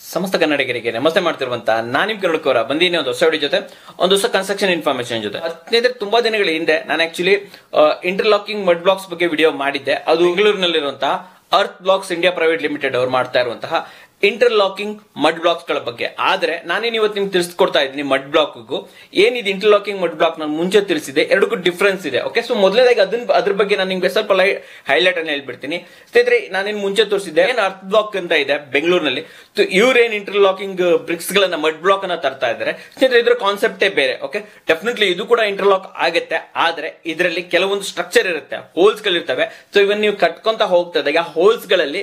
ಸಮಸ್ತ ಕನ್ನಡಿಗರಿಗೆ ನಮಸ್ತೆ ಮಾಡ್ತಿರುವಂತ ನಾನು ನಿಮ್ ಕರುಳಕೋರ ಬಂದೀನಿ ಒಂದು ಹೊಸ ವಿಡಿಯೋ ಜೊತೆ ಒಂದು ಹೊಸ ಕನ್ಸ್ಟ್ರಕ್ಷನ್ ಇನ್ಫಾರ್ಮೇಶನ್ ಜೊತೆ ಸ್ನೇಹಿತರೆ ತುಂಬಾ ದಿನಗಳ ಹಿಂದೆ ನಾನು ಆಕ್ಚುಲಿ ಇಂಟರ್ಲಾಕಿಂಗ್ ಮಡ್ ಬ್ಲಾಕ್ಸ್ ಬಗ್ಗೆ ವಿಡಿಯೋ ಮಾಡಿದ್ದೆ ಅದು ಬೆಂಗಳೂರಿನಲ್ಲಿರುವಂತಹ earth blocks India private limited ಅವರು ಮಾಡ್ತಾ ಇರುವಂತಹ ಇಂಟರ್ಲಾಕಿಂಗ್ ಮಡ್ ಬ್ಲಾಕ್ಸ್ ಗಳ ಬಗ್ಗೆ ಆದ್ರೆ ನಾನೇನು ಇವತ್ತು ನಿಮ್ಗೆ ತಿಳಿಸ್ಕೊಡ್ತಾ ಇದ್ದೀನಿ ಮಡ್ ಬ್ಲಾಕ್ಗೂ ಏನಿದೆ ಇಂಟರ್ಲಾಕಿಂಗ್ ಮಡ್ ಬ್ಲಾಕ್ ನಾನು ಮುಂಚೆ ತಿಳಿಸಿದೆ ಎರಡಕ್ಕೂ ಡಿಫ್ರೆನ್ಸ್ ಇದೆ ಓಕೆ ಸೊ ಮೊದಲನೇದಾಗಿ ಅದನ್ನ ಅದ್ರ ಬಗ್ಗೆ ನಾನು ನಿಮ್ಗೆ ಸ್ವಲ್ಪ ಹೈಲೈಟ್ ಅನ್ನು ಹೇಳ್ಬಿಡ್ತೀನಿ ಸ್ನೇಹಿತರೆ ನಾನೇನು ಮುಂಚೆ ತೋರಿಸಿದ್ದೆ ಏನ್ ಅರ್ತ್ ಬ್ಲಾಕ್ ಅಂತ ಇದೆ ಬೆಂಗಳೂರಿನಲ್ಲಿ ಇವ್ರೇನ್ ಇಂಟರ್ಲಾಕಿಂಗ್ ಬ್ರಿಕ್ಸ್ ಗಳನ್ನ ಮಡ್ ಬ್ಲಾಕ್ ಅನ್ನ ತರ್ತಾ ಇದ್ದಾರೆ ಸ್ನೇಹಿತರೆ ಇದ್ರ ಕಾನ್ಸೆಪ್ಟೇ ಬೇರೆ ಓಕೆ ಡೆಫಿನೆಟ್ಲಿ ಇದು ಕೂಡ ಇಂಟರ್ಲಾಕ್ ಆಗುತ್ತೆ ಆದ್ರೆ ಇದರಲ್ಲಿ ಕೆಲವೊಂದು ಸ್ಟ್ರಕ್ಚರ್ ಇರುತ್ತೆ ಹೋಲ್ಸ್ ಗಳಿರ್ತವೆ ಸೊ ಇವನ್ ನೀವು ಕಟ್ಕೊಂತ ಹೋಗ್ತದೆ ಆ ಹೋಲ್ಸ್ ಗಳಲ್ಲಿ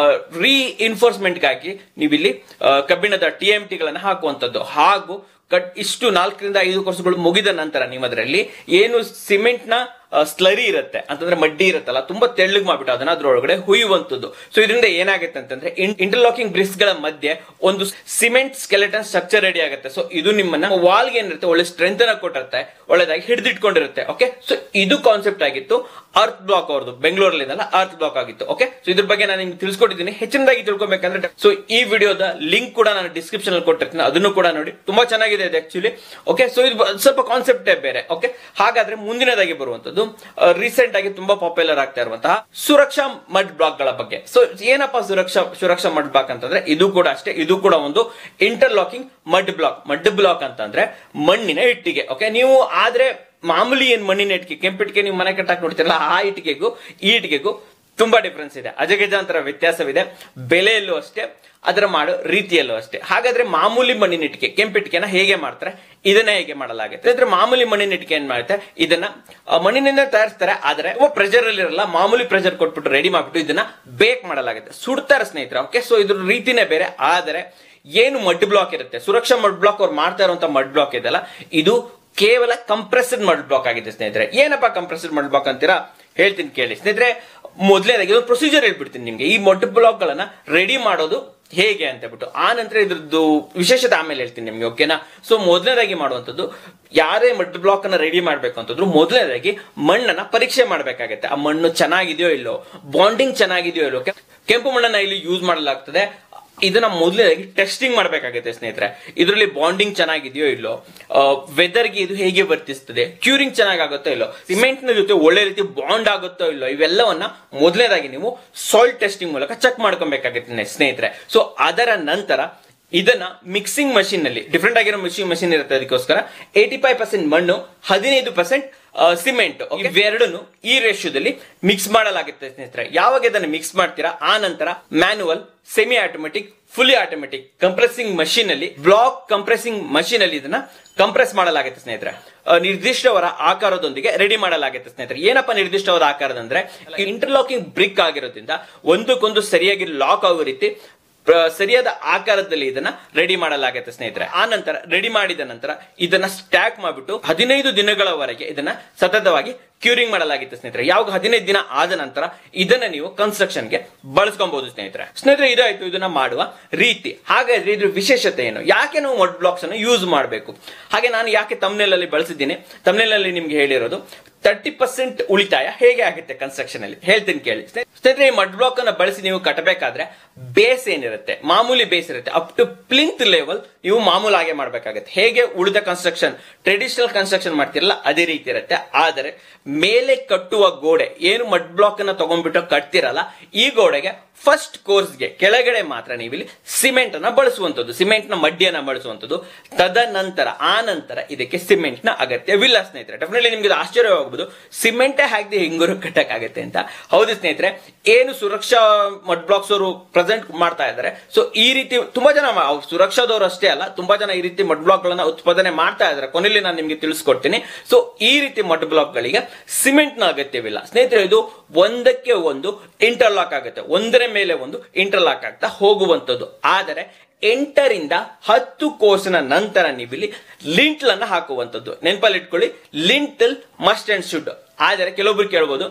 ರೀ ಇನ್ಫೋರ್ಸ್ಮೆಂಟ್ ಗಾಗಿ ನೀವಿಲ್ಲಿ ಆ, ಕಬ್ಬಿಣದ ಟಿ ಎಂ ಟಿ ಗಳನ್ನ ಹಾಕುವಂತದ್ದು ಹಾಗೂ ಕಟ್ ಇಷ್ಟು ನಾಲ್ಕರಿಂದ ಐದು ವರ್ಷಗಳು ಮುಗಿದ ನಂತರ ನೀವು ಅದರಲ್ಲಿ ಏನು ಸಿಮೆಂಟ್ ನ ಸ್ಲರಿ ಇರುತ್ತೆ ಅಂತಂದ್ರೆ ಮಡ್ಡಿ ಇರುತ್ತಲ್ಲ ತುಂಬಾ ತೆಳ್ಳಗ್ ಮಾಡ್ಬಿಟ್ಟು ಅದನ್ನ ಅದ್ರೊಳಗಡೆ ಹುಯ್ಯುವಂತದ್ದು ಸೊ ಇದರಿಂದ ಏನಾಗುತ್ತೆ ಅಂತಂದ್ರೆ ಇಂಟರ್ಲಾಕಿಂಗ್ ಬ್ರಿಕ್ಸ್ ಗಳ ಮಧ್ಯೆ ಒಂದು ಸಿಮೆಂಟ್ ಸ್ಕೆಲೆಟನ್ ಸ್ಟ್ರಕ್ಚರ್ ರೆಡಿ ಆಗುತ್ತೆ ಸೊ ಇದು ನಿಮ್ಮನ್ನ ವಾಲ್ ಏನಿರುತ್ತೆ ಒಳ್ಳೆ ಸ್ಟ್ರೆಂತ್ ಅನ್ನ ಕೊಟ್ಟಿರುತ್ತೆ ಒಳ್ಳೆದಾಗಿ ಹಿಡಿದಿಟ್ಕೊಂಡಿರುತ್ತೆ ಓಕೆ ಸೊ ಇದು ಕಾನ್ಸೆಪ್ಟ್ ಆಗಿತ್ತು ಅರ್ತ್ ಬ್ಲಾಕ್ ಅವ್ರದ್ದು ಬೆಂಗಳೂರಲ್ಲಿ ಅರ್ತ್ ಬ್ಲಾಕ್ ಆಗಿತ್ತು ಓಕೆ ಸೊ ಇದ್ರ ಬಗ್ಗೆ ನಾನು ನಿಮ್ಗೆ ತಿಳಿಸ್ಕೊಟ್ಟಿದ್ದೀನಿ ಹೆಚ್ಚಿನದಾಗಿ ತಿಳ್ಕೊಬೇಕಂದ್ರೆ ಸೊ ಈ ವಿಡಿಯೋದ ಲಿಂಕ್ ಕೂಡ ನಾನು ಡಿಸ್ಕ್ರಿಪ್ಷನ್ ಅಲ್ಲಿ ಕೊಟ್ಟಿರ್ತೀನಿ ಅದನ್ನು ಕೂಡ ನೋಡಿ ತುಂಬಾ ಚೆನ್ನಾಗಿದೆ ಇದು ಆಕ್ಚುಲಿ ಓಕೆ ಸೊ ಇದು ಬ- ಸ್ವಲ್ಪ ಕಾನ್ಸೆಪ್ಟೇ ಬೇರೆ ಓಕೆ ಹಾಗಾದ್ರೆ ಮುಂದಿನದಾಗಿ ಬರುವಂತದ್ದು ರೀಸೆಂಟ್ ಆಗಿ ತುಂಬಾ ಪಾಪ್ಯುಲರ್ ಆಗ್ತಾ ಇರುವಂತಹ ಸುರಕ್ಷಾ ಮಡ್ ಬ್ಲಾಕ್ ಗಳ ಬಗ್ಗೆ ಸೊ ಏನಪ್ಪಾ ಸುರಕ್ಷಾ ಸುರಕ್ಷಾ ಮಡ್ ಬ್ಲಾಕ್ ಅಂತಂದ್ರೆ ಇದು ಕೂಡ ಅಷ್ಟೇ ಇದು ಕೂಡ ಒಂದು interlocking mud block mud block ಅಂತಂದ್ರೆ ಮಣ್ಣಿನ ಇಟ್ಟಿಗೆ ಓಕೆ ನೀವು ಆದ್ರೆ ಮಾಮೂಲಿ ಏನ್ ಮಣ್ಣಿನ ಇಟ್ಟಿಗೆ ಕೆಂಪಿಟ್ಟಿಗೆ ನೀವು ಮನೆ ಕಟ್ಟಾಕ್ ನೋಡ್ತಿರಲ್ಲ ಆ ಇಟ್ಟಿಗೆಗೂ ಈ ಇಟ್ಟಿಗೆಗೂ ತುಂಬಾ ಡಿಫ್ರೆನ್ಸ್ ಇದೆ ಅಜಗಜಾಂತರ ವ್ಯತ್ಯಾಸವಿದೆ ಬೆಲೆಯಲ್ಲೂ ಅಷ್ಟೇ ಅದರ ಮಾಡೋ ರೀತಿಯಲ್ಲೂ ಅಷ್ಟೇ ಹಾಗಾದ್ರೆ ಮಾಮೂಲಿ ಮಣ್ಣಿನ ಇಟ್ಟಿಗೆ ಕೆಂಪಿಟ್ಟಿಗೆನ ಹೇಗೆ ಮಾಡ್ತಾರೆ ಇದನ್ನ ಹೇಗೆ ಮಾಡಲಾಗುತ್ತೆ ಅಂದ್ರೆ ಮಾಮೂಲಿ ಮಣ್ಣಿನ ಇಟ್ಟಿಗೆ ಏನ್ ಮಾಡುತ್ತೆ ಇದನ್ನ ಆ, ಮಣ್ಣಿನಿಂದ ತಯಾರಿಸ್ತಾರೆ ಆದ್ರೆ ಪ್ರೆಷರ್ ಅಲ್ಲಿ ಇರಲ್ಲ ಮಾಮೂಲಿ ಪ್ರೆಷರ್ ಕೊಟ್ಬಿಟ್ಟು ರೆಡಿ ಮಾಡ್ಬಿಟ್ಟು ಇದನ್ನ ಬೇಕ್ ಮಾಡಲಾಗುತ್ತೆ ಸುಡ್ತಾರೆ ಸ್ನೇಹಿತರೆ ಓಕೆ ಸೊ ಇದ್ರ ರೀತಿನೇ ಬೇರೆ ಆದರೆ ಏನು ಮಡ್ ಬ್ಲಾಕ್ ಇರುತ್ತೆ ಸುರಕ್ಷಾ ಮಡ್ ಬ್ಲಾಕ್ ಅವ್ರು ಮಾಡ್ತಾ ಇರುವಂತ ಮಡ್ ಬ್ಲಾಕ್ ಇದೆಲ್ಲ ಇದು ಕೇವಲ ಕಂಪ್ರೆಸ್ಡ್ ಮಡ್ ಬ್ಲಾಕ್ ಆಗಿದೆ ಸ್ನೇಹಿತರೆ ಏನಪ್ಪ ಕಂಪ್ರೆಸ್ಡ್ ಮಡ್ ಬ್ಲಾಕ್ ಅಂತೀರಾ ಹೇಳ್ತೀನಿ ಕೇಳಿ ಸ್ನೇಹಿತರೆ ಮೊದಲನೇದಾಗಿ ಒಂದು ಪ್ರೊಸೀಜರ್ ಹೇಳ್ಬಿಡ್ತೀನಿ ನಿಮ್ಗೆ ಈ ಮಡ್ ಬ್ಲಾಕ್ ಗಳನ್ನ ರೆಡಿ ಮಾಡೋದು ಹೇಗೆ ಅಂತ ಹೇಳ್ಬಿಟ್ಟು ಆ ನಂತರ ಇದ್ರದ್ದು ವಿಶೇಷತೆ ಆಮೇಲೆ ಹೇಳ್ತೀನಿ ನಿಮ್ಗೆ ಓಕೆನಾ ಸೊ ಮೊದಲನೇದಾಗಿ ಮಾಡುವಂತದ್ದು ಯಾರೇ ಮಡ್ ಬ್ಲಾಕ್ ಅನ್ನ ರೆಡಿ ಮಾಡ್ಬೇಕು ಅಂತಂದ್ರು ಮೊದಲನೇದಾಗಿ ಮಣ್ಣನ್ನ ಪರೀಕ್ಷೆ ಮಾಡ್ಬೇಕಾಗತ್ತೆ ಆ ಮಣ್ಣು ಚೆನ್ನಾಗಿದೆಯೋ ಇಲ್ಲೋ ಬಾಂಡಿಂಗ್ ಚೆನ್ನಾಗಿದೆಯೋ ಇಲ್ಲೋ ಕೆ- ಕೆಂಪು ಮಣ್ಣನ್ನ ಇಲ್ಲಿ ಯೂಸ್ ಮಾಡಲಾಗ್ತದೆ ಇದನ್ನ ಮೊದಲನೇದಾಗಿ ಟೆಸ್ಟಿಂಗ್ ಮಾಡಬೇಕಾಗುತ್ತೆ ಸ್ನೇಹಿತರೆ ಇದರಲ್ಲಿ ಬಾಂಡಿಂಗ್ ಚೆನ್ನಾಗಿದೆಯೋ ಇಲ್ಲೋ ವೆದರ್ಗೆ ಇದು ಹೇಗೆ ವರ್ತಿಸ್ತದೆ ಕ್ಯೂರಿಂಗ್ ಚೆನ್ನಾಗಾಗುತ್ತೋ ಇಲ್ಲೋ ಸಿಮೆಂಟ್ ನ ಜೊತೆ ಒಳ್ಳೆ ರೀತಿ ಬಾಂಡ್ ಆಗುತ್ತೋ ಇಲ್ಲೋ ಇವೆಲ್ಲವನ್ನ ಮೊದಲನೇದಾಗಿ ನೀವು ಸಾಲ್ಟ್ ಟೆಸ್ಟಿಂಗ್ ಮೂಲಕ ಚೆಕ್ ಮಾಡ್ಕೊಬೇಕಾಗುತ್ತೆ ಸ್ನೇಹಿತರೆ ಸೊ ಅದರ ನಂತರ ಇದನ್ನ ಮಿಕ್ಸಿಂಗ್ ಮಷೀನ್ ನಲ್ಲಿ ಡಿಫ್ರೆಂಟ್ ಆಗಿರೋ ಮಿಕ್ಸಿಂಗ್ ಮಷೀನ್ ಇರುತ್ತೆ ಅದಕ್ಕೋಸ್ಕರ ಏಟಿ ಫೈವ್ ಪರ್ಸೆಂಟ್ ಮಣ್ಣು ಹದಿನೈದು ಪರ್ಸೆಂಟ್ ಸಿಮೆಂಟ್ ಇವೆರಡನ್ನು ಈ ರೇಷ್ಯೋದಲ್ಲಿ ಮಿಕ್ಸ್ ಮಾಡಲಾಗುತ್ತೆ ಸ್ನೇಹಿತರೆ ಯಾವಾಗ ಇದನ್ನು ಮಿಕ್ಸ್ ಮಾಡ್ತೀರಾ ಆ ನಂತರ manual semi automatic fully automatic compressing machine ಅಲ್ಲಿ ಬ್ಲಾಕ್ ಕಂಪ್ರೆಸಿಂಗ್ ಮಷೀನ್ ಅಲ್ಲಿ ಇದನ್ನ ಕಂಪ್ರೆಸ್ ಮಾಡಲಾಗುತ್ತೆ ಸ್ನೇಹಿತರೆ ಆ, ನಿರ್ದಿಷ್ಟವರ ಆಕಾರದೊಂದಿಗೆ ರೆಡಿ ಮಾಡಲಾಗುತ್ತೆ ಸ್ನೇಹಿತರೆ ಏನಪ್ಪ ನಿರ್ದಿಷ್ಟವಾದ ಆಕಾರದಂದ್ರೆ ಇಂಟರ್ಲಾಕಿಂಗ್ ಬ್ರಿಕ್ ಆಗಿರೋದ್ರಿಂದ ಒಂದಕ್ಕೊಂದು ಸರಿಯಾಗಿ ಲಾಕ್ ಆಗೋ ರೀತಿ ಪ್ರ- ಸರಿಯಾದ ಆಕಾರದಲ್ಲಿ ಇದನ್ನ ರೆಡಿ ಮಾಡಲಾಗುತ್ತೆ ಸ್ನೇಹಿತರೆ ಆ ನಂತರ ರೆಡಿ ಮಾಡಿದ ನಂತರ ಇದನ್ನ ಸ್ಟ್ಯಾಕ್ ಮಾಡಿಬಿಟ್ಟು ಹದಿನೈದು ದಿನಗಳವರೆಗೆ ಇದನ್ನ ಸತತವಾಗಿ ಕ್ಯೂರಿಂಗ್ ಮಾಡಲಾಗಿತ್ತು ಸ್ನೇಹಿತರೆ ಯಾವಾಗ ಹದಿನೈದು ದಿನ ಆದ ನಂತರ ಇದನ್ನ ನೀವು ಕನ್ಸ್ಟ್ರಕ್ಷನ್ ಗೆ ಬಳಸ್ಕೊಬಹುದು ಸ್ನೇಹಿತರೆ ಸ್ನೇಹಿತರೆ ಇದಾಯ್ತು ಇದನ್ನ ಮಾಡುವ ರೀತಿ ಹಾಗಾದ್ರೆ ಇದ್ರ ವಿಶೇಷತೆ ಏನು ಯಾಕೆ ನಾವು ಮಡ್ ಬ್ಲಾಕ್ಸ್ ಅನ್ನು ಯೂಸ್ ಮಾಡಬೇಕು ಹಾಗೆ ನಾನು ಯಾಕೆ ತಮ್ನೆಲ್ ಅಲ್ಲಿ ಬಳಸಿದ್ದೀನಿ ತಮ್ನೆಲ್ ಅಲ್ಲಿ ನಿಮ್ಗೆ ಹೇಳಿರೋದು ತರ್ಟಿ ಪರ್ಸೆಂಟ್ ಉಳಿತಾಯ ಹೇಗೆ ಆಗುತ್ತೆ ಕನ್ಸ್ಟ್ರಕ್ಷನ್ ಅಲ್ಲಿ ಹೇಳ್ತೀನಿ ಕೇಳಿ ಸ್ನೇಹಿತರೆ ಈ ಮಡ್ ಬ್ಲಾಕ್ ಅನ್ನ ಬಳಸಿ ನೀವು ಕಟ್ಟಬೇಕಾದ್ರೆ ಬೇಸ್ ಏನಿರುತ್ತೆ ಮಾಮೂಲಿ ಬೇಸ್ ಇರುತ್ತೆ ಅಪ್ ಟು ಪ್ಲಿಂತ್ ಲೆವೆಲ್ ನೀವು ಮಾಮೂಲಾಗೆ ಮಾಡಬೇಕಾಗುತ್ತೆ ಹೇಗೆ ಉಳಿದ ಕನ್ಸ್ಟ್ರಕ್ಷನ್ ಟ್ರೆಡಿಷನಲ್ ಕನ್ಸ್ಟ್ರಕ್ಷನ್ ಮಾಡ್ತಿರಲ್ಲ ಅದೇ ರೀತಿ ಇರುತ್ತೆ ಆದರೆ ಮೇಲೆ ಕಟ್ಟುವ ಗೋಡೆ ಏನು ಮಡ್ ಬ್ಲಾಕ್ ಅನ್ನ ತಗೊಂಡ್ಬಿಟ್ಟು ಕಟ್ತಿರಲ್ಲ ಈ ಗೋಡೆಗೆ ಫಸ್ಟ್ ಕೋರ್ಸ್ಗೆ ಕೆಳಗಡೆ ಮಾತ್ರ ನೀವು ಇಲ್ಲಿ ಸಿಮೆಂಟ್ ಅನ್ನ ಬಳಸುವಂತದ್ದು ಸಿಮೆಂಟ್ ನ ಮಡ್ಡಿಯನ್ನ ಬಳಸುವಂತದ್ದು ತದನಂತರ ಆ ನಂತರ ಇದಕ್ಕೆ ಸಿಮೆಂಟ್ ನ ಅಗತ್ಯವಿಲ್ಲ ಸ್ನೇಹಿತರೆ ಡೆಫಿನೆಟ್ಲಿ ನಿಮ್ಗೆ ಇದು ಆಶ್ಚರ್ಯವಾಗಬಹುದು ಸಿಮೆಂಟೇ ಹಾಕದೆ ಹಿಂಗೂರು ಕಟ್ಟಕ್ಕಾಗತ್ತೆ ಅಂತ ಹೌದು ಸ್ನೇಹಿತರೆ ಏನು ಸುರಕ್ಷಾ ಮಡ್ ಬ್ಲಾಕ್ಸ್ ಅವರು ಪ್ರೆಸೆಂಟ್ ಮಾಡ್ತಾ ಇದ್ದಾರೆ ಸೊ ಈ ರೀತಿ ತುಂಬಾ ಜನ ಮಾ- ಅವ್ರು ಸುರಕ್ಷಾದವರು ಅಷ್ಟೇ ಅಲ್ಲ ತುಂಬಾ ಜನ ಈ ರೀತಿ ಮಡ್ ಬ್ಲಾಕ್ ಗಳನ್ನ ಉತ್ಪಾದನೆ ಮಾಡ್ತಾ ಇದ್ದಾರೆ ಕೊನೆಯಲ್ಲಿ ನಾನು ನಿಮ್ಗೆ ತಿಳಿಸ್ಕೊಡ್ತೀನಿ ಸೊ ಈ ರೀತಿ ಮಡ್ ಬ್ಲಾಕ್ ಗಳಿಗೆ ಸಿಮೆಂಟ್ ನ ಅಗತ್ಯವಿಲ್ಲ ಸ್ನೇಹಿತರೆ ಇದು ಒಂದಕ್ಕೆ ಒಂದು ಇಂಟರ್ಲಾಕ್ ಆಗುತ್ತೆ ಒಂದರ ಮೇಲೆ ಒಂದು ಇಂಟರ್ಲಾಕ್ ಆಗ್ತಾ ಹೋಗುವಂತದ್ದು ಆದರೆ ಎಂಟರಿಂದ ಹತ್ತು ಕೋರ್ಸ್ನ ನಂತರ ನೀವಿಲ್ಲಿ ಲಿಂಟ್ಲ್ ಅನ್ನ ಹಾಕುವಂತದ್ದು ನೆನಪಲ್ಲಿ ಇಟ್ಕೊಳ್ಳಿ ಲಿಂಟಲ್ ಮಸ್ಟ್ ಅಂಡ್ ಶುಡ್ ಆದರೆ ಕೆಲವೊಬ್ರು ಕೇಳ್ಬೋದು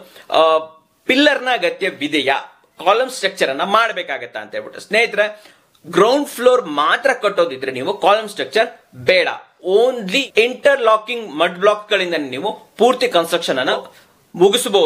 ಪಿಲ್ಲರ್ ನ ಅಗತ್ಯವಿದೆಯಾ ಕಾಲಮ್ ಸ್ಟ್ರಕ್ಚರ್ ಅನ್ನ ಮಾಡಬೇಕಾಗತ್ತಾ ಅಂತ ಹೇಳ್ಬಿಟ್ಟು ಸ್ನೇಹಿತರೆ ಗ್ರೌಂಡ್ ಫ್ಲೋರ್ ಮಾತ್ರ ಕಟ್ಟೋದಿದ್ರೆ ನೀವು ಕಾಲಮ್ ಸ್ಟ್ರಕ್ಚರ್ ಬೇಡ ಓನ್ಲಿ ಇಂಟರ್ಲಾಕಿಂಗ್ ಮಡ್ ಬ್ಲಾಕ್ ಗಳಿಂದ ನೀವು ಪೂರ್ತಿ ಕನ್ಸ್ಟ್ರಕ್ಷನ್ ಅನ್ನ ಮುಗಿಸಬಹುದು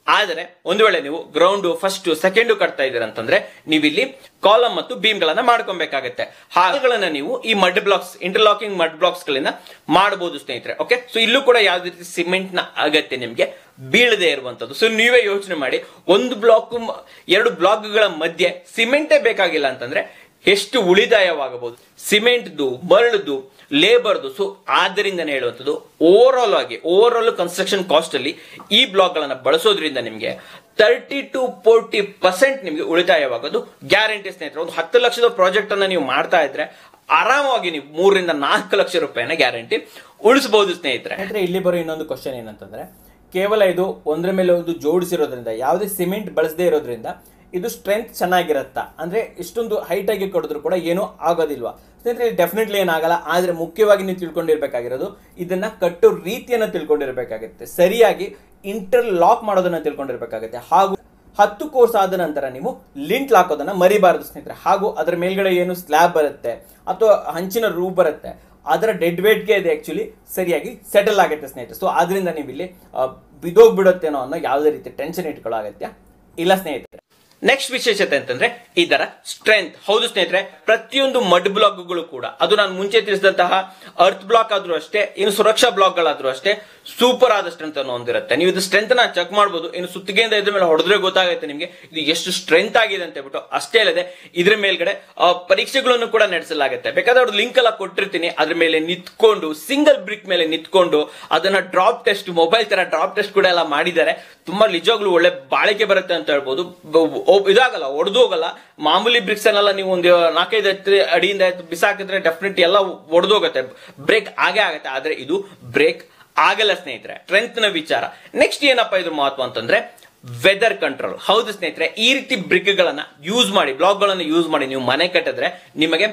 ಆದರೆ ಒಂದು ವೇಳೆ ನೀವು ಗ್ರೌಂಡ್ ಫಸ್ಟ್ ಸೆಕೆಂಡ್ ಕಟ್ತಾ ಇದ್ದೀರಾ ಅಂತಂದ್ರೆ ನೀವು ಇಲ್ಲಿ ಕಾಲಮ್ ಮತ್ತು ಬೀಮ್ ಗಳನ್ನ ಮಾಡ್ಕೊಬೇಕಾಗತ್ತೆ ಹಾಗೆಗಳನ್ನ ನೀವು ಈ mud blocks interlocking mud blocks ಗಳಿಂದ ಮಾಡಬಹುದು ಸ್ನೇಹಿತರೆ ಓಕೆ ಸೊ ಇಲ್ಲೂ ಕೂಡ ಯಾವುದೇ ರೀತಿ ಸಿಮೆಂಟ್ ನ ಅಗತ್ಯ ನಿಮ್ಗೆ ಬೀಳದೆ ಇರುವಂತದ್ದು ಸೊ ನೀವೇ ಯೋಚನೆ ಮಾಡಿ ಒಂದು ಬ್ಲಾಕ್ ಎರಡು ಬ್ಲಾಕ್ ಗಳ ಮಧ್ಯೆ ಸಿಮೆಂಟೇ ಬೇಕಾಗಿಲ್ಲ ಅಂತಂದ್ರೆ ಎಷ್ಟು ಉಳಿತಾಯವಾಗಬಹುದು ಸಿಮೆಂಟ್ದು ಮರಳುದು ಲೇಬರ್ದು ಸೊ ಆದ್ದರಿಂದನೇ ಹೇಳುವಂಥದ್ದು ಓವರ್ ಆಲ್ ಆಗಿ ಓವರ್ ಆಲ್ ಕನ್ಸ್ಟ್ರಕ್ಷನ್ ಕಾಸ್ಟ್ ಅಲ್ಲಿ ಈ ಬ್ಲಾಕ್ ಗಳನ್ನ ಬಳಸೋದ್ರಿಂದ ನಿಮಗೆ ತರ್ಟಿ ಟು ಫೋರ್ಟಿ ಪರ್ಸೆಂಟ್ ನಿಮಗೆ ಉಳಿತಾಯವಾಗೋದು ಗ್ಯಾರಂಟಿ ಸ್ನೇಹಿತರೆ ಒಂದು ಹತ್ತು ಲಕ್ಷದ ಪ್ರಾಜೆಕ್ಟ್ ಅನ್ನ ನೀವು ಮಾಡ್ತಾ ಇದ್ರೆ ಆರಾಮವಾಗಿ ನೀವು ಮೂರರಿಂದ ನಾಲ್ಕು ಲಕ್ಷ ರೂಪಾಯಿನ ಗ್ಯಾರಂಟಿ ಉಳಿಸಬಹುದು ಸ್ನೇಹಿತರೆ ಸ್ನೇಹಿತರೆ ಇಲ್ಲಿ ಬರೋ ಇನ್ನೊಂದು ಕ್ವಶನ್ ಏನಂತಂದ್ರೆ ಕೇವಲ ಇದು ಒಂದ್ರ ಮೇಲೆ ಒಂದು ಜೋಡಿಸಿರೋದ್ರಿಂದ ಯಾವುದೇ ಸಿಮೆಂಟ್ ಬಳಸದೇ ಇರೋದ್ರಿಂದ ಇದು ಸ್ಟ್ರೆಂತ್ ಚೆನ್ನಾಗಿರತ್ತಾ ಅಂದ್ರೆ ಇಷ್ಟೊಂದು ಹೈಟ್ ಆಗಿ ಕೊಡಿದ್ರು ಕೂಡ ಏನೂ ಆಗೋದಿಲ್ವಾ ಸ್ನೇಹಿತರೆ ಡೆಫಿನೆಟ್ಲಿ ಏನಾಗಲ್ಲ ಆದ್ರೆ ಮುಖ್ಯವಾಗಿ ನೀವು ತಿಳ್ಕೊಂಡಿರ್ಬೇಕಾಗಿರೋದು ಇದನ್ನ ಕಟ್ಟೋ ರೀತಿಯನ್ನ ತಿಳ್ಕೊಂಡಿರ್ಬೇಕಾಗುತ್ತೆ ಸರಿಯಾಗಿ ಇಂಟರ್ ಲಾಕ್ ಮಾಡೋದನ್ನ ತಿಳ್ಕೊಂಡಿರ್ಬೇಕಾಗುತ್ತೆ ಹಾಗೂ ಹತ್ತು ಕೋರ್ಸ್ ಆದ ನಂತರ ನೀವು ಲಿಂಟ್ ಹಾಕೋದನ್ನ ಮರಿಬಾರದು ಸ್ನೇಹಿತರೆ ಹಾಗೂ ಅದರ ಮೇಲ್ಗಡೆ ಏನು ಸ್ಲ್ಯಾಬ್ ಬರುತ್ತೆ ಅಥವಾ ಹಂಚಿನ ರೂ ಬರುತ್ತೆ ಅದರ ಡೆಡ್ ವೇಟ್ಗೆ ಇದು ಆಕ್ಚುಲಿ ಸರಿಯಾಗಿ ಸೆಟಲ್ ಆಗುತ್ತೆ ಸ್ನೇಹಿತರೆ ಸೊ ಆದ್ರಿಂದ ನೀವು ಇಲ್ಲಿ ಆ, ಬಿದೋಗ್ಬಿಡುತ್ತೇನೋ ಅನ್ನೋ ಯಾವುದೇ ರೀತಿ ಟೆನ್ಷನ್ ಇಟ್ಕೊಳ್ಳೋ ಅಗತ್ಯ ಇಲ್ಲ ಸ್ನೇಹಿತರೆ ನೆಕ್ಸ್ಟ್ ವಿಶೇಷತೆ ಅಂತಂದ್ರೆ ಇದರ ಸ್ಟ್ರೆಂತ್ ಹೌದು ಸ್ನೇಹಿತರೆ ಪ್ರತಿಯೊಂದು ಮಡ್ ಬ್ಲಾಕ್ಗಳು ಕೂಡ ಅದು ನಾನು ಮುಂಚೆ ತಿಳಿಸಿದಂತಹ ಅರ್ತ್ ಬ್ಲಾಕ್ ಆದ್ರೂ ಅಷ್ಟೇ ಇನ್ನು ಸುರಕ್ಷಾ ಬ್ಲಾಕ್ ಗಳಾದ್ರೂ ಅಷ್ಟೇ ಸೂಪರ್ ಆದ ಸ್ಟ್ರೆಂತ್ ಅನ್ನು ಹೊಂದಿರುತ್ತೆ ನೀವು ಇದು ಸ್ಟ್ರೆಂತ್ ನ ಚೆಕ್ ಮಾಡಬಹುದು ಇನ್ನು ಸುತ್ತಿಗೆಯಿಂದ ಇದ್ರ ಮೇಲೆ ಹೊಡೆದ್ರೆ ಗೊತ್ತಾಗುತ್ತೆ ನಿಮಗೆ ಇದು ಎಷ್ಟು ಸ್ಟ್ರೆಂತ್ ಆಗಿದೆ ಅಂತ ಹೇಳ್ಬಿಟ್ಟು ಅಷ್ಟೇ ಅಲ್ಲದೆ ಇದ್ರ ಮೇಲ್ಗಡೆ ಆ, ಪರೀಕ್ಷೆಗಳನ್ನು ಕೂಡ ನಡೆಸಲಾಗುತ್ತೆ ಬೇಕಾದ್ರೆ ಅವ್ರು ಲಿಂಕ್ ಎಲ್ಲ ಕೊಟ್ಟಿರ್ತೀನಿ ಅದ್ರ ಮೇಲೆ ನಿಂತ್ಕೊಂಡು ಸಿಂಗಲ್ ಬ್ರಿಕ್ ಮೇಲೆ ನಿಂತ್ಕೊಂಡು ಅದನ್ನ ಡ್ರಾಪ್ ಟೆಸ್ಟ್ ಮೊಬೈಲ್ ತರ ಡ್ರಾಪ್ ಟೆಸ್ಟ್ ಕೂಡ ಎಲ್ಲ ಮಾಡಿದ್ದಾರೆ ತುಂಬಾ ನಿಜವಾಗ್ಲೂ ಒಳ್ಳೆ ಬಾಳಿಕೆ ಬರುತ್ತೆ ಅಂತ ಹೇಳ್ಬೋದು ಬ- ಒ- ಇದಾಗಲ್ಲ ಒಡೆದು ಹೋಗಲ್ಲ ಮಾಮೂಲಿ ಬ್ರಿಕ್ಸ್ ಅನ್ನೆಲ್ಲ ನೀವು ಒಂದು ನಾಲ್ಕೈದು ಎತ್ತಿ ಅಡಿಯಿಂದ ಎತ್ತಿ ಬಿಸಾಕಿದ್ರೆ ಡೆಫಿನೆಟ್ ಎಲ್ಲ ಒಡೆದೋಗುತ್ತೆ ಬ್ರೇಕ್ ಆಗೇ ಆಗುತ್ತೆ ಆದ್ರೆ ಇದು ಬ್ರೇಕ್ ಆಗಲ್ಲ ಸ್ನೇಹಿತರೆ ಸ್ಟ್ರೆಂತ್ ನ ವಿಚಾರ ನೆಕ್ಸ್ಟ್ ಏನಪ್ಪಾ ಇದ್ರ ಮಹತ್ವ ಅಂತಂದ್ರೆ ವೆದರ್ ಕಂಟ್ರೋಲ್ ಹೌದು ಸ್ನೇಹಿತರೆ ಈ ರೀತಿ ಬ್ರಿಕ್ ಗಳನ್ನ ಯೂಸ್ ಮಾಡಿ ಬ್ಲಾಕ್ ಗಳನ್ನ ಯೂಸ್ ಮಾಡಿ ನೀವು ಮನೆ ಕಟ್ಟಿದ್ರೆ ನಿಮಗೆ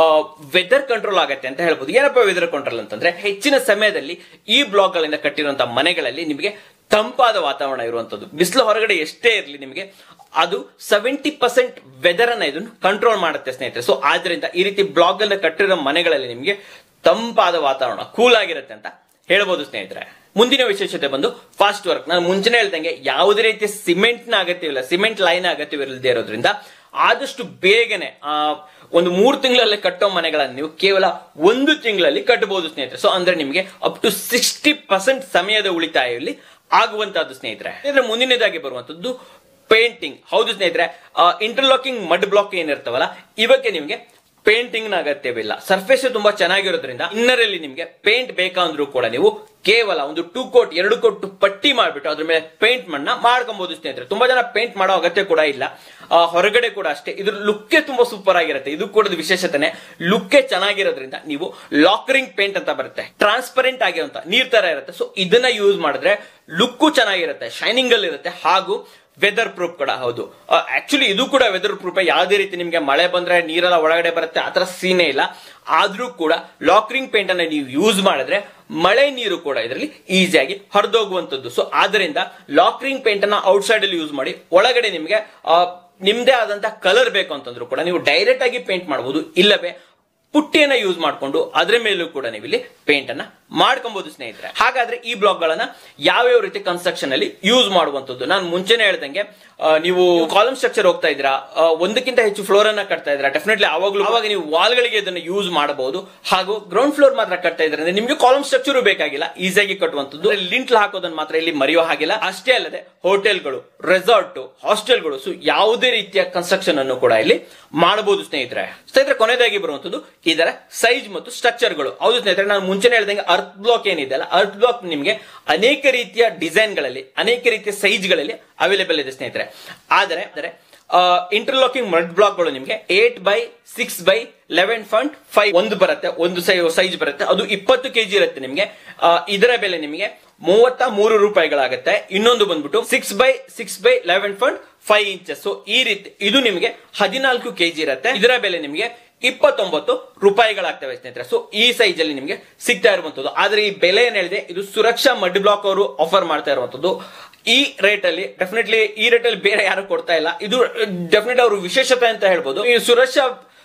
ವೆದರ್ ಕಂಟ್ರೋಲ್ ಆಗತ್ತೆ ಅಂತ ಹೇಳ್ಬೋದು ಏನಪ್ಪ ವೆದರ್ ಕಂಟ್ರೋಲ್ ಅಂತಂದ್ರೆ ಹೆಚ್ಚಿನ ಸಮಯದಲ್ಲಿ ಈ ಬ್ಲಾಕ್ ಗಳಿಂದ ಕಟ್ಟಿರುವಂತಹ ಮನೆಗಳಲ್ಲಿ ನಿಮಗೆ ತಂಪಾದ ವಾತಾವರಣ ಇರುವಂತದ್ದು ಬಿಸಿಲು ಹೊರಗಡೆ ಎಷ್ಟೇ ಇರಲಿ ನಿಮಗೆ ಅದು ಸೆವೆಂಟಿ ಪರ್ಸೆಂಟ್ ವೆದರ್ ಅನ್ನ ಇದನ್ನು ಕಂಟ್ರೋಲ್ ಮಾಡುತ್ತೆ ಸ್ನೇಹಿತರೆ ಸೊ ಆದ್ರಿಂದ ಈ ರೀತಿ ಬ್ಲಾಕ್ ಗಳನ್ನ ಕಟ್ಟಿರೋ ಮನೆಗಳಲ್ಲಿ ನಿಮಗೆ ತಂಪಾದ ವಾತಾವರಣ ಕೂಲ್ ಆಗಿರುತ್ತೆ ಅಂತ ಹೇಳ್ಬೋದು ಸ್ನೇಹಿತರೆ ಮುಂದಿನ ವಿಶೇಷತೆ ಬಂದು ಫಾಸ್ಟ್ ವರ್ಕ್ ನಾನು ಮುಂಚೆನೆ ಹೇಳ್ದಂಗೆ ಯಾವುದೇ ರೀತಿಯ ಸಿಮೆಂಟ್ ನ ಅಗತ್ಯವಿಲ್ಲ ಸಿಮೆಂಟ್ ಲೈನ್ ಅಗತ್ಯವಿಲ್ಲದೆ ಇರೋದ್ರಿಂದ ಆದಷ್ಟು ಬೇಗನೆ ಆ ಒಂದು ಮೂರು ತಿಂಗಳಲ್ಲಿ ಕಟ್ಟೋ ಮನೆಗಳನ್ನು ನೀವು ಕೇವಲ ಒಂದು ತಿಂಗಳಲ್ಲಿ ಕಟ್ಟಬಹುದು ಸ್ನೇಹಿತರೆ ಸೊ ಅಂದ್ರೆ ನಿಮಗೆ ಅಪ್ ಟು ಸಿಕ್ಸ್ಟಿ ಪರ್ಸೆಂಟ್ ಸಮಯದ ಉಳಿತಾಯ ಇಲ್ಲಿ ಆಗುವಂತಹದ್ದು ಸ್ನೇಹಿತರೆ ಇದ್ರೆ ಮುಂದಿನದಾಗಿ ಬರುವಂತದ್ದು ಪೇಂಟಿಂಗ್ ಹೌದು ಸ್ನೇಹಿತರೆ ಇಂಟರ್ಲಾಕಿಂಗ್ ಮಡ್ ಬ್ಲಾಕ್ ಏನಿರ್ತಾವಲ್ಲ ಇವಕ್ಕೆ ನಿಮಗೆ ಪೇಂಟಿಂಗ್ ನ ಅಗತ್ಯವಿಲ್ಲ ಸರ್ಫೇಸ್ ತುಂಬಾ ಚೆನ್ನಾಗಿರೋದ್ರಿಂದ ಇನ್ನರ್ ಅಲ್ಲಿ ನಿಮ್ಗೆ ಪೇಂಟ್ ಬೇಕಂದ್ರೂ ಕೂಡ ನೀವು ಕೇವಲ ಒಂದು ಟೂ ಕೋಟ್ ಎರಡು ಕೋಟ್ ಪಟ್ಟಿ ಮಾಡ್ಬಿಟ್ಟು ಅದ್ರ ಮೇಲೆ ಪೇಂಟ್ ಮಣ್ಣ ಮಾಡ್ಕೊಬಹುದು ಸ್ನೇಹಿತರೆ ತುಂಬಾ ಜನ ಪೇಂಟ್ ಮಾಡೋ ಅಗತ್ಯ ಕೂಡ ಇಲ್ಲ ಆ, ಹೊರಗಡೆ ಕೂಡ ಅಷ್ಟೇ ಇದ್ರ ಲುಕ್ಕೇ ತುಂಬಾ ಸೂಪರ್ ಆಗಿರುತ್ತೆ ಇದು ಕೂಡ ವಿಶೇಷತೆನೆ ಲುಕ್ಕೇ ಚೆನ್ನಾಗಿರೋದ್ರಿಂದ ನೀವು ಲಾಕರಿಂಗ್ ಪೇಂಟ್ ಅಂತ ಬರುತ್ತೆ ಟ್ರಾನ್ಸ್ಪರೆಂಟ್ ಆಗಿರುವಂತ ನೀರ್ ತರ ಇರುತ್ತೆ ಸೊ ಇದನ್ನ ಯೂಸ್ ಮಾಡಿದ್ರೆ ಲುಕ್ಕು ಚೆನ್ನಾಗಿರುತ್ತೆ ಶೈನಿಂಗ್ ಅಲ್ಲಿ ಇರುತ್ತೆ ಹಾಗೂ ವೆದರ್ ಪ್ರೂಫ್ ಕೂಡ ಹೌದು ಆಕ್ಚುಲಿ ಇದು ಕೂಡ ವೆದರ್ ಪ್ರೂಫ್ ಯಾವುದೇ ರೀತಿ ನಿಮ್ಗೆ ಮಳೆ ಬಂದ್ರೆ ನೀರೆಲ್ಲ ಒಳಗಡೆ ಬರುತ್ತೆ ಆತರ ಸೀನೇ ಇಲ್ಲ ಆದ್ರೂ ಕೂಡ ಲಾಕರಿಂಗ್ ಪೇಂಟ್ ಅನ್ನ ನೀವು ಯೂಸ್ ಮಾಡಿದ್ರೆ ಮಳೆ ನೀರು ಕೂಡ ಇದರಲ್ಲಿ ಈಸಿಯಾಗಿ ಹರಿದೋಗುವಂತದ್ದು ಸೊ ಆದ್ರಿಂದ ಲಾಕರಿಂಗ್ ಪೇಂಟ್ ಅನ್ನ ಔಟ್ ಸೈಡ್ ಅಲ್ಲಿ ಯೂಸ್ ಮಾಡಿ ಒಳಗಡೆ ನಿಮ್ಗೆ ಆ, ನಿಮ್ದೇ ಆದಂತ ಕಲರ್ ಬೇಕು ಅಂತಂದ್ರು ಕೂಡ ನೀವು ಡೈರೆಕ್ಟ್ ಆಗಿ ಪೇಂಟ್ ಮಾಡಬಹುದು ಇಲ್ಲವೇ ಪುಟ್ಟಿಯನ್ನ ಯೂಸ್ ಮಾಡಿಕೊಂಡು ಅದ್ರ ಮೇಲೂ ಕೂಡ ನೀವು ಇಲ್ಲಿ ಪೇಂಟ್ ಅನ್ನ ಮಾಡ್ಕೊಬಹುದು ಸ್ನೇಹಿತರೆ ಹಾಗಾದ್ರೆ ಈ ಬ್ಲಾಕ್ ಗಳನ್ನ ಯಾವ್ಯಾವ ರೀತಿ ಕನ್ಸ್ಟ್ರಕ್ಷನ್ ಅಲ್ಲಿ ಯೂಸ್ ಮಾಡುವಂತದ್ದು ನಾನು ಮುಂಚೆನೆ ಹೇಳ್ದಂಗೆ ಆ, ನೀವು ಕಾಲಮ್ ಸ್ಟ್ರಕ್ಚರ್ ಹೋಗ್ತಾ ಇದ್ದೀರಾ ಆ, ಒಂದಕ್ಕಿಂತ ಹೆಚ್ಚು ಫ್ಲೋರ್ ಅನ್ನ ಕಟ್ತಾ ಇದ್ದೀರಾ ಡೆಫಿನೆಟ್ಲಿ ಅವಾಗಲೂ ಅವಾಗ ನೀವು ವಾಲ್ ಗಳಿಗೆ ಇದನ್ನ ಯೂಸ್ ಮಾಡಬಹುದು ಹಾಗೂ ಗ್ರೌಂಡ್ ಫ್ಲೋರ್ ಮಾತ್ರ ಕಟ್ತಾ ಇದ್ರೆ ಅಂದ್ರೆ ನಿಮ್ಗೆ ಕಾಲಮ್ ಸ್ಟ್ರಕ್ಚರ್ ಬೇಕಾಗಿಲ್ಲ ಈಸಿಯಾಗಿ ಕಟ್ಟುವಂತದ್ದು ಲಿಂಟ್ಲ್ ಹಾಕೋದನ್ನ ಮಾತ್ರ ಇಲ್ಲಿ ಮರೆಯೋ ಹಾಗಿಲ್ಲ ಅಷ್ಟೇ ಅಲ್ಲದೆ ಹೋಟೆಲ್ಗಳು ರೆಸಾರ್ಟ್ ಹಾಸ್ಟೆಲ್ಗಳು ಸೊ ಯಾವುದೇ ರೀತಿಯ ಕನ್ಸ್ಟ್ರಕ್ಷನ್ ಅನ್ನು ಕೂಡ ಇಲ್ಲಿ ಮಾಡಬಹುದು ಸ್ನೇಹಿತರೆ ಸ್ನೇಹಿತರೆ ಕೊನೆಯದಾಗಿ ಬರುವಂತದ್ದು ಇದರ ಸೈಜ್ ಮತ್ತು ಸ್ಟ್ರಕ್ಚರ್ಗಳು ಹೌದು ಸ್ನೇಹಿತರೆ ನಾನು ಮುಂಚೆನೆ ಹೇಳ್ದಂಗೆ ಅರ್ತ್ ಬ್ಲಾಕ್ ಏನಿದೆ ಅಲ್ಲ ಅರ್ತ್ ಬ್ಲಾಕ್ ನಿಮಗೆ ಅನೇಕ ರೀತಿಯ ಡಿಸೈನ್ ಗಳಲ್ಲಿ ಅನೇಕ ರೀತಿಯ ಸೈಜ್ ಗಳಲ್ಲಿ ಅವೈಲೇಬಲ್ ಇದೆ ಸ್ನೇಹಿತರೆ ಆದರೆ ಆದರೆ ಇಂಟರ್ಲಾಕಿಂಗ್ ಮಡ್ ಬ್ಲಾಕ್ ಗಳು ನಿಮಗೆ eight by six by eleven point five ಒಂದು ಬರುತ್ತೆ ಒಂದು ಸೈಜ್ ಬರುತ್ತೆ ಅದು ಇಪ್ಪತ್ತು ಕೆಜಿ ಇರುತ್ತೆ ನಿಮಗೆ ಆ, ಇದರ ಬೆಲೆ ನಿಮಗೆ ಮೂವತ್ತ ಮೂರು ರೂಪಾಯಿಗಳಾಗುತ್ತೆ ಇನ್ನೊಂದು ಬಂದ್ಬಿಟ್ಟು six by six by eleven point five inches so ಈ ರೀತಿ ಇದು ನಿಮಗೆ ಹದಿನಾಲ್ಕು ಕೆಜಿ ಇರುತ್ತೆ ಇದರ ಬೆಲೆ ನಿಮಗೆ ಇಪ್ಪತ್ತೊಂಬತ್ತು ರೂಪಾಯಿಗಳಾಗ್ತವೆ ಸ್ನೇಹಿತರೆ ಸೊ ಈ ಸೈಜ್ ಅಲ್ಲಿ ನಿಮಗೆ ಸಿಗ್ತಾ ಇರುವಂತದ್ದು ಆದ್ರೆ ಈ ಬೆಲೆ ಏನ್ ಹೇಳಿದೆ ಇದು ಸುರಕ್ಷಾ ಮಡ್ ಬ್ಲಾಕ್ ಅವರು ಆಫರ್ ಮಾಡ್ತಾ ಇರುವಂತದ್ದು ಈ ರೇಟ್ ಅಲ್ಲಿ ಡೆಫಿನೆಟ್ಲಿ ಈ ರೇಟ್ ಅಲ್ಲಿ ಬೇರೆ ಯಾರು ಕೊಡ್ತಾ ಇಲ್ಲ ಇದು ಡೆಫಿನೆಟ್ ಅವರು ವಿಶೇಷತೆ ಅಂತ ಹೇಳ್ಬೋದು ಈ ಸುರಕ್ಷಾ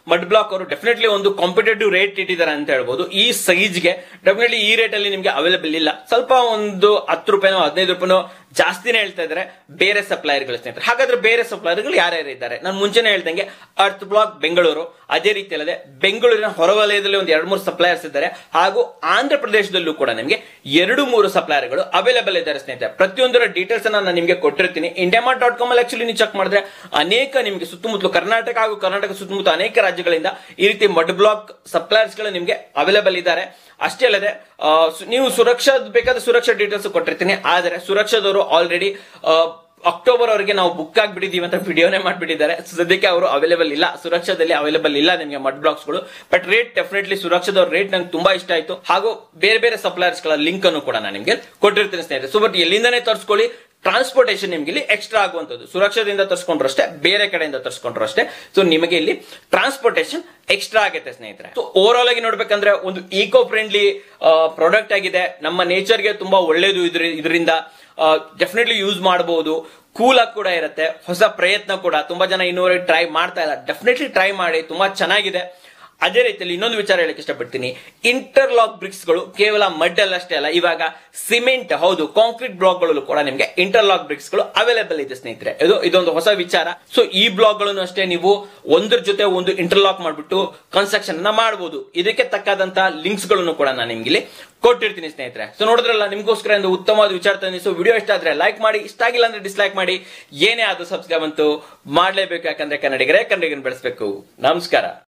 ಮಡ್ ಬ್ಲಾಕ್ ಅವರು ಡೆಫಿನೆಟ್ಲಿ ಒಂದು ಕಾಂಪಿಟೇಟಿವ್ ರೇಟ್ ಇಟ್ಟಿದ್ದಾರೆ ಅಂತ ಹೇಳ್ಬೋದು ಈ ಸೈಜ್ಗೆ ಡೆಫಿನೆಟ್ಲಿ ಈ ರೇಟ್ ಅಲ್ಲಿ ನಿಮ್ಗೆ ಅವೈಲೇಬಲ್ ಇಲ್ಲ ಸ್ವಲ್ಪ ಒಂದು ಹತ್ತು ರೂಪಾಯಿನೋ ಹದಿನೈದು ರೂಪಾಯಿನೋ ಜಾಸ್ತಿನೇ ಹೇಳ್ತಾ ಇದ್ದಾರೆ ಬೇರೆ ಸಪ್ಲೈಯರ್ಗಳು ಸ್ನೇಹಿತರೆ ಹಾಗಾದ್ರೆ ಬೇರೆ ಸಪ್ಲೈಯರ್ಗಳು ಯಾರ್ಯಾರು ಇದ್ದಾರೆ ನಾನು ಮುಂಚೆನೇ ಹೇಳ್ದಂಗೆ ಅರ್ತ್ ಬ್ಲಾಕ್ ಬೆಂಗಳೂರು ಅದೇ ರೀತಿ ಅಲ್ಲದೆ ಬೆಂಗಳೂರಿನ ಹೊರವಲಯದಲ್ಲಿ ಒಂದು ಎರಡು ಮೂರು ಸಪ್ಲೈಯರ್ಸ್ ಇದ್ದಾರೆ ಹಾಗೂ ಆಂಧ್ರ ಪ್ರದೇಶದಲ್ಲೂ ಕೂಡ ನಿಮಗೆ ಎರಡು ಮೂರು ಸಪ್ಲೈಯರ್ಗಳು ಅವೈಲೇಬಲ್ ಇದ್ದಾರೆ ಸ್ನೇಹಿತರೆ ಪ್ರತಿಯೊಂದರ ಡೀಟೇಲ್ಸ್ ಅನ್ನ ನಾನು ನಿಮಗೆ ಕೊಟ್ಟಿರ್ತೀನಿ ಇಂಡಿಯಾಮಾ ಡಾಟ್ ಕಾಮ್ ಅಲ್ಲಿ ಆಕ್ಚುಲಿ ನೀವು ಚೆಕ್ ಮಾಡಿದ್ರೆ ಅನೇಕ ನಿಮಗೆ ಸುತ್ತಮುತ್ತಲು ಕರ್ನಾಟಕ ಹಾಗೂ ಕರ್ನಾಟಕ ಸುತ್ತಮುತ್ತ ಅನೇಕ ರಾಜ್ಯಗಳಿಂದ ಈ ರೀತಿ ಮಡ್ ಬ್ಲಾಕ್ ಸಪ್ಲೈಯರ್ಸ್ ಗಳು ನಿಮಗೆ ಅವೈಲೇಬಲ್ ಇದ್ದಾರೆ ಅಷ್ಟೇ ಅಲ್ಲದೆ ಆ, ಸು- ನೀವು ಸುರಕ್ಷಾ ಬೇಕಾದ ಸುರಕ್ಷಾ ಡೀಟೇಲ್ಸ್ ಕೊಟ್ಟಿರ್ತೀನಿ ಆದರೆ ಸುರಕ್ಷಾದವರು ಆಲ್ರೆಡಿ ಅಕ್ಟೋಬರ್ ಅವರೆಗೆ ನಾವು ಬುಕ್ ಆಗಿಬಿಟ್ಟಿದೀವಿ ಅಂತ ವಿಡಿಯೋನೇ ಮಾಡಿಬಿಟ್ಟಿದ್ದಾರೆ ಸದ್ಯಕ್ಕೆ ಅವರು ಅವೈಲೇಬಲ್ ಇಲ್ಲ ಸುರಕ್ಷಾದಲ್ಲಿ ಅವೈಲೇಬಲ್ ಇಲ್ಲ ನಿಮಗೆ ಮಡ್ ಬ್ಲಾಕ್ಸ್ ಗಳು ಬಟ್ ರೇಟ್ ಡೆಫಿನೆಟ್ಲಿ ಸುರಕ್ಷಾದವ್ರ ರೇಟ್ ನಂಗೆ ತುಂಬಾ ಇಷ್ಟ ಆಯ್ತು ಹಾಗೂ ಬೇರೆ ಬೇರೆ ಸಪ್ಲೈಯರ್ಸ್ ಗಳ ಲಿಂಕ್ ಅನ್ನು ಕೂಡ ನಾನು ನಿಮಗೆ ಕೊಟ್ಟಿರ್ತೀನಿ ಸ್ನೇಹಿತರೆ ಸೊ ಬಟ್ ಎಲ್ಲಿಂದನೇ ತರಿಸ್ಕೊಳ್ಳಿ ಟ್ರಾನ್ಸ್ಪೋರ್ಟೇಷನ್ ನಿಮ್ಗೆ ಇಲ್ಲಿ ಎಕ್ಸ್ಟ್ರಾ ಆಗುವಂತದ್ದು ಸುರಕ್ಷದಿಂದ ತರಿಸ್ಕೊಂಡ್ರು ಅಷ್ಟೇ ಬೇರೆ ಕಡೆಯಿಂದ ತರಿಸ್ಕೊಂಡ್ರು ಅಷ್ಟೇ ಸೊ ನಿಮಗೆ ಇಲ್ಲಿ ಟ್ರಾನ್ಸ್ಪೋರ್ಟೇಷನ್ ಎಕ್ಸ್ಟ್ರಾ ಆಗುತ್ತೆ ಸ್ನೇಹಿತರೆ ಸೊ ಓವರ್ ಆಲ್ ಆಗಿ ನೋಡ್ಬೇಕಂದ್ರೆ ಒಂದು ಈಕೋ ಫ್ರೆಂಡ್ಲಿ ಪ್ರಾಡಕ್ಟ್ ಆಗಿದೆ ನಮ್ಮ ನೇಚರ್ಗೆ ತುಂಬಾ ಒಳ್ಳೇದು ಇದ್ರ ಇದರಿಂದ ಡೆಫಿನೆಟ್ಲಿ ಯೂಸ್ ಮಾಡಬಹುದು ಕೂಲ್ ಆಗಿ ಕೂಡ ಇರುತ್ತೆ ಹೊಸ ಪ್ರಯತ್ನ ಕೂಡ ತುಂಬಾ ಜನ ಇನ್ನೂವರೆಗೆ ಟ್ರೈ ಮಾಡ್ತಾ ಇಲ್ಲ ಡೆಫಿನೆಟ್ಲಿ ಟ್ರೈ ಮಾಡಿ ತುಂಬಾ ಚೆನ್ನಾಗಿದೆ ಅದೇ ರೀತಿಯಲ್ಲಿ ಇನ್ನೊಂದು ವಿಚಾರ ಹೇಳಕ್ಕೆ ಇಷ್ಟಪಡ್ತೀನಿ ಇಂಟರ್ಲಾಕ್ ಬ್ರಿಕ್ಸ್ ಗಳು ಕೇವಲ ಮಡ್ ಅಷ್ಟೇ ಅಲ್ಲ ಇವಾಗ ಸಿಮೆಂಟ್ ಹೌದು ಕಾಂಕ್ರೀಟ್ ಬ್ಲಾಕ್ ಗಳಲ್ಲೂ ಕೂಡ ನಿಮಗೆ ಇಂಟರ್ಲಾಕ್ ಬ್ರಿಕ್ಸ್ ಗಳು ಅವೈಲೇಬಲ್ ಇದೆ ಸ್ನೇಹಿತರೆ ಇದು ಇದೊಂದು ಹೊಸ ವಿಚಾರ ಸೊ ಈ ಬ್ಲಾಕ್ ಗಳನ್ನು ಅಷ್ಟೇ ನೀವು ಒಂದ್ರ ಜೊತೆ ಒಂದು ಇಂಟರ್ಲಾಕ್ ಮಾಡ್ಬಿಟ್ಟು ಕನ್ಸ್ಟ್ರಕ್ಷನ್ ಅನ್ನ ಮಾಡಬಹುದು ಇದಕ್ಕೆ ತಕ್ಕಾದಂತಹ ಲಿಂಕ್ಸ್ ಗಳನ್ನು ಕೂಡ ನಾನು ನಿಮ್ಗೆ ಇಲ್ಲಿ ಕೊಟ್ಟಿರ್ತೀನಿ ಸ್ನೇಹಿತರೆ ಸೊ ನೋಡಿದ್ರಲ್ಲ ನಿಮ್ಗೋಸ್ಕರ ಒಂದು ಉತ್ತಮವಾದ ವಿಚಾರ ತಂದಿ ಸೊ ವಿಡಿಯೋ ಇಷ್ಟ ಆದ್ರೆ ಲೈಕ್ ಮಾಡಿ ಇಷ್ಟ ಆಗಿಲ್ಲ ಅಂದ್ರೆ ಡಿಸ್ಲೈಕ್ ಮಾಡಿ ಏನೇ ಆದ್ರೂ ಸಬ್ಸ್ಕ್ರೈಬ್ ಅಂತೂ ಮಾಡ್ಲೇಬೇಕು ಯಾಕಂದ್ರೆ ಕನ್ನಡಿಗರೇ ಕನ್ನಡಿಗರನ್ನ ಬೆಳೆಸಬೇಕು ನಮಸ್ಕಾರ